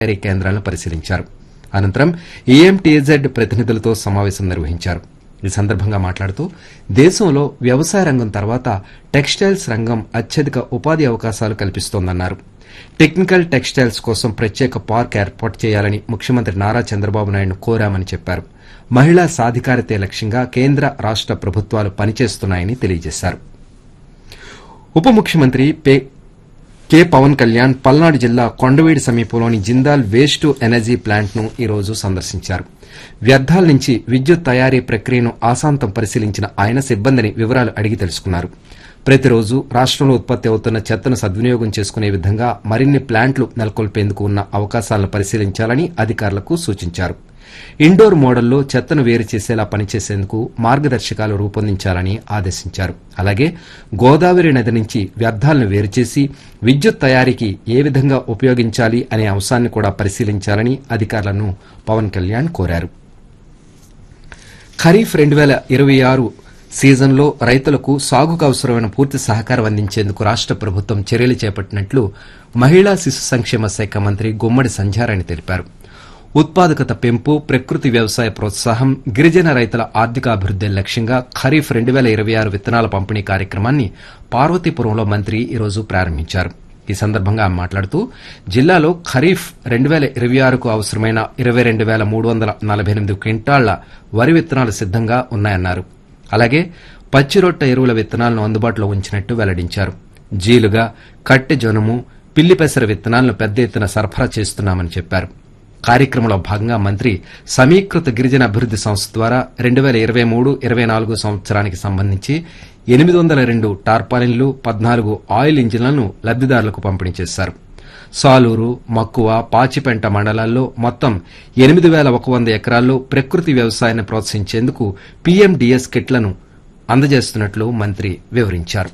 తయారీ కేంద్రాలను పరిశీలించారు అనంతరం ఈఎంటీజెడ్ ప్రతినిధులతో సమావేశం నిర్వహించారు ఈ సందర్భంగా మాట్లాడుతూ దేశంలో వ్యవసాయ రంగం తర్వాత టెక్స్టైల్స్ రంగం అత్యధిక ఉపాధి అవకాశాలు కల్పిస్తోందన్నారు టెక్నికల్ టెక్స్టైల్స్ కోసం ప్రత్యేక పార్క్ ఏర్పాటు చేయాలని ముఖ్యమంత్రి నారా చంద్రబాబు నాయుడు కోరామని చెప్పారు మహిళా సాధికారతే లక్ష్యంగా కేంద్ర రాష్ట ప్రభుత్వాలు పనిచేస్తున్నాయని తెలియజేశారు ఉప ముఖ్యమంత్రి పే- కె పవన్ కళ్యాణ్ పల్నాడు జిల్లా కొండవీడి సమీపంలోని Jindal waste to energy plant ను ఈ రోజు సందర్శించారు వ్యర్థాల నుంచి విద్యుత్ తయారీ ప్రక్రియను ఆశాంతం పరిశీలించిన ఆయన సిబ్బందిని వివరాలు అడిగి తెలుసుకున్నారు ప్రతిరోజు రాష్టంలో ఉత్పత్తి అవుతున్న చెత్తను సద్వినియోగం చేసుకునే విధంగా మరిన్ని ప్లాంట్లు నెలకొల్పేందుకు ఉన్న అవకాశాలను పరిశీలించాలని అధికారులకు సూచించారు ఇండోర్ మోడల్లో చెత్తను వేరు చేసేలా పనిచేసేందుకు మార్గదర్శకాలు రూపొందించాలని ఆదేశించారు అలాగే గోదావరి నది నుంచి వ్యర్థాలను వేరు చేసి విద్యుత్ తయారీకి ఏ విధంగా ఉపయోగించాలి అనే అంశాన్ని కూడా పరిశీలించాలని అధికారులను పవన్ కళ్యాణ్ కోరారు ఖరీఫ్ రెండు వేల ఇరవై ఆరు సీజన్లో రైతులకు సాగుకు అవసరమైన పూర్తి సహకారం అందించేందుకు రాష్ట ప్రభుత్వం చర్యలు చేపట్టినట్లు మహిళా శిశు సంక్షేమ శాఖ మంత్రి గుమ్మడి సంధ్యారాణి తెలిపారు ఉత్పాదకత పెంపు ప్రకృతి వ్యవసాయ ప్రోత్సాహం గిరిజన రైతుల ఆర్థికాభివృద్ది లక్ష్యంగా ఖరీఫ్ రెండు వేల ఇరవై ఆరు విత్తనాల పంపిణీ కార్యక్రమాన్ని పార్వతీపురంలో మంత్రి ఈరోజు ప్రారంభించారు ఈ సందర్భంగా ఆమె మాట్లాడుతూ జిల్లాలో ఖరీఫ్ రెండు వేల ఇరవై ఆరుకు అవసరమైన ఇరవై రెండు వేల మూడు వందల నలభై ఎనిమిది క్వింటాళ్ల వరి విత్తనాలు సిద్దంగా ఉన్నాయన్నారు అలాగే పచ్చిరొట్ట ఎరువుల విత్తనాలను అందుబాటులో ఉంచినట్టు వెల్లడించారు జీలుగా కట్టె జొనము పిల్లి పెసర విత్తనాలను పెద్ద ఎత్తున సరఫరా చేస్తున్నామని చెప్పారు కార్యక్రమంలో భాగంగా మంత్రి సమీకృత గిరిజన అభివృద్ది సంస్థ ద్వారా రెండు వేల ఇరవై మూడు ఇరవై నాలుగు సంవత్సరానికి సంబంధించి ఎనిమిది వందల రెండు టార్పాలిన్లు పద్నాలుగు ఆయిల్ ఇంజిన్లను లబ్దిదారులకు పంపిణీ చేశారు సాలూరు మక్కువ పాచిపెంట మండలాల్లో మొత్తం ఎనిమిది వేల ఒక వంద ఎకరాల్లో ప్రకృతి వ్యవసాయాన్ని ప్రోత్సహించేందుకు పీఎండీఎస్ కిట్లను అందజేస్తున్నట్లు మంత్రి వివరించారు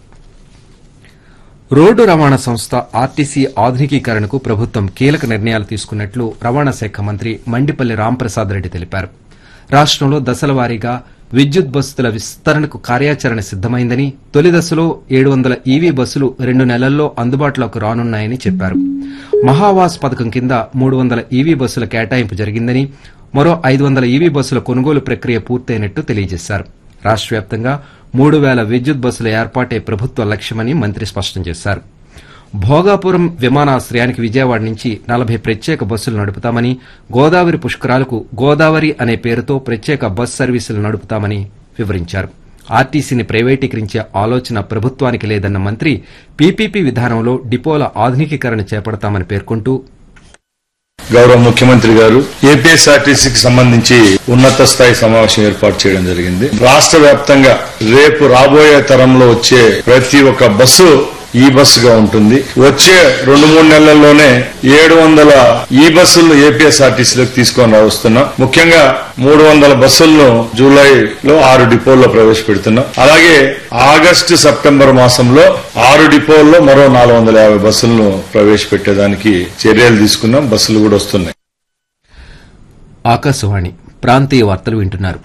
రోడ్డు రవాణా సంస్థ ఆర్టీసీ ఆధునికీకరణకు ప్రభుత్వం కీలక నిర్ణయాలు తీసుకున్నట్లు రవాణా శాఖ మంత్రి మండిపల్లి రాంప్రసాద్ రెడ్డి తెలిపారు రాష్టంలో దశల వారీగా విద్యుత్ బస్సుల విస్తరణకు కార్యాచరణ సిద్దమైందని తొలి దశలో ఏడు వందల ఈవీ బస్సులు రెండు నెలల్లో అందుబాటులోకి రానున్నాయని చెప్పారు మహావాస్ పథకం కింద మూడు వందల ఈవీ బస్సుల కేటాయింపు జరిగిందని మరో ఐదు వందల ఈవీ బస్సుల కొనుగోలు ప్రక్రియ పూర్తయినట్టు తెలియజేశారు రాష్ట వ్యాప్తంగా మూడు వేల విద్యుత్ బస్సుల ఏర్పాటే ప్రభుత్వ లక్ష్యమని మంత్రి స్పష్టం చేశారు భోగాపురం విమానాశ్రయానికి విజయవాడ నుంచి నలభై ప్రత్యేక బస్సులు నడుపుతామని గోదావరి పుష్కరాలకు గోదావరి అనే పేరుతో ప్రత్యేక బస్ సర్వీసులు నడుపుతామని వివరించారు ఆర్టీసీని ప్రైవేటీకరించే ఆలోచన ప్రభుత్వానికి లేదన్న మంత్రి పీపీపీ విధానంలో డిపోల ఆధునికీకరణ చేపడతామని పేర్కొంటూ గౌరవ ముఖ్యమంత్రి గారు ఏపీఎస్ఆర్టీసీకి సంబంధించి ఉన్నత స్థాయి సమావేశం ఏర్పాటు చేయడం జరిగింది రాష్ట్ర వ్యాప్తంగా రేపు రాబోయే తరంలో వచ్చే ప్రతి ఒక్క బస్సు ఈ బస్సుగా ఉంటుంది వచ్చే రెండు మూడు నెలల్లోనే ఏడు వందల ఈ బస్సులను ఏపీఎస్ఆర్టీసీలోకి తీసుకొని వస్తున్నాం ముఖ్యంగా మూడు వందల బస్సులను జూలైలో ఆరు డిపోల్లో ప్రవేశపెడుతున్నాం అలాగే ఆగస్టు సెప్టెంబర్ మాసంలో ఆరు డిపోల్లో మరో నాలుగు వందల యాభై బస్సులను ప్రవేశపెట్టేదానికి చర్యలు తీసుకున్నాం బస్సులు కూడా వస్తున్నాయి ఆకాశవాణి ప్రాంతీయ వార్తలు వింటున్నారు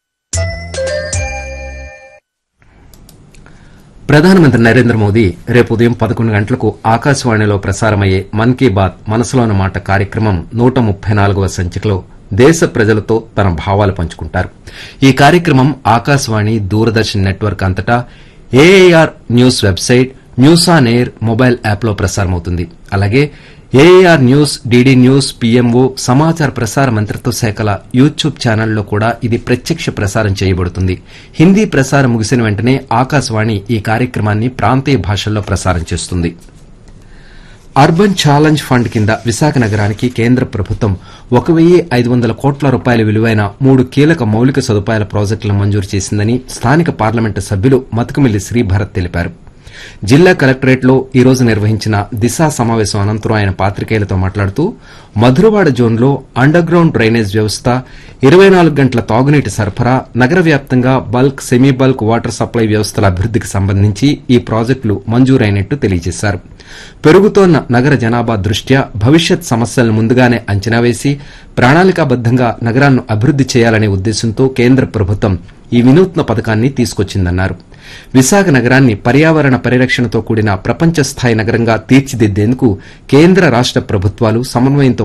ప్రధానమంత్రి నరేంద్ర మోదీ రేపు ఉదయం పదకొండు గంటలకు ఆకాశవాణిలో ప్రసారమయ్యే మన్ కీ బాత్ మనసులోని మాట కార్యక్రమం నూట ముప్పై నాలుగవ సంచికలో దేశ ప్రజలతో తన భావాలు పంచుకుంటారు ఈ కార్యక్రమం ఆకాశవాణి దూరదర్శన్ నెట్వర్క్ అంతటా AIR news website news on air mobile యాప్లో ప్రసారమవుతుంది అలాగే AIR news DD news PMO సమాచార ప్రసార మంత్రిత్వ శాఖల యూట్యూబ్ ఛానల్లో కూడా ఇది ప్రత్యక్ష ప్రసారం చేయబడుతుంది హిందీ ప్రసారం ముగిసిన వెంటనే ఆకాశవాణి ఈ కార్యక్రమాన్ని ప్రాంతీయ భాషల్లో ప్రసారం చేస్తుంది అర్బన్ ఛాలెంజ్ ఫండ్ కింద విశాఖ నగరానికి కేంద్ర ప్రభుత్వం ఒక వెయ్యి ఐదు వందల కోట్ల రూపాయల విలువైన మూడు కీలక మౌలిక సదుపాయాల ప్రాజెక్టులను మంజూరు చేసిందని స్థానిక పార్లమెంటు సభ్యులు మతుకుమిల్లి శ్రీభరత్ తెలిపారు జిల్లా కలెక్టరేట్లో ఈ రోజు నిర్వహించిన దిశా సమావేశం అనంతరం ఆయన పాత్రికేయులతో మాట్లాడుతూ మధురవాడ జోన్లో అండర్ గ్రౌండ్ డ్రైనేజ్ వ్యవస్థ ఇరవై నాలుగు గంటల తాగునీటి సరఫరా నగర వ్యాప్తంగా bulk semi bulk water supply వ్యవస్థల అభివృద్దికి సంబంధించి ఈ ప్రాజెక్టులు మంజూరైనట్టు తెలియజేశారు పెరుగుతోన్న నగర జనాభా దృష్ట్యా భవిష్యత్ సమస్యలను ముందుగానే అంచనా వేసి ప్రణాళికాబద్దంగా నగరాలను అభివృద్ది చేయాలనే ఉద్దేశంతో కేంద్ర ప్రభుత్వం ఈ వినూత్న పథకాన్ని తీసుకొచ్చిందన్నారు విశాఖ నగరాన్ని పర్యావరణ పరిరక్షణతో కూడిన ప్రపంచ స్థాయి నగరంగా తీర్చిదిద్దేందుకు కేంద్ర రాష్ట ప్రభుత్వాలు సమన్వయంతో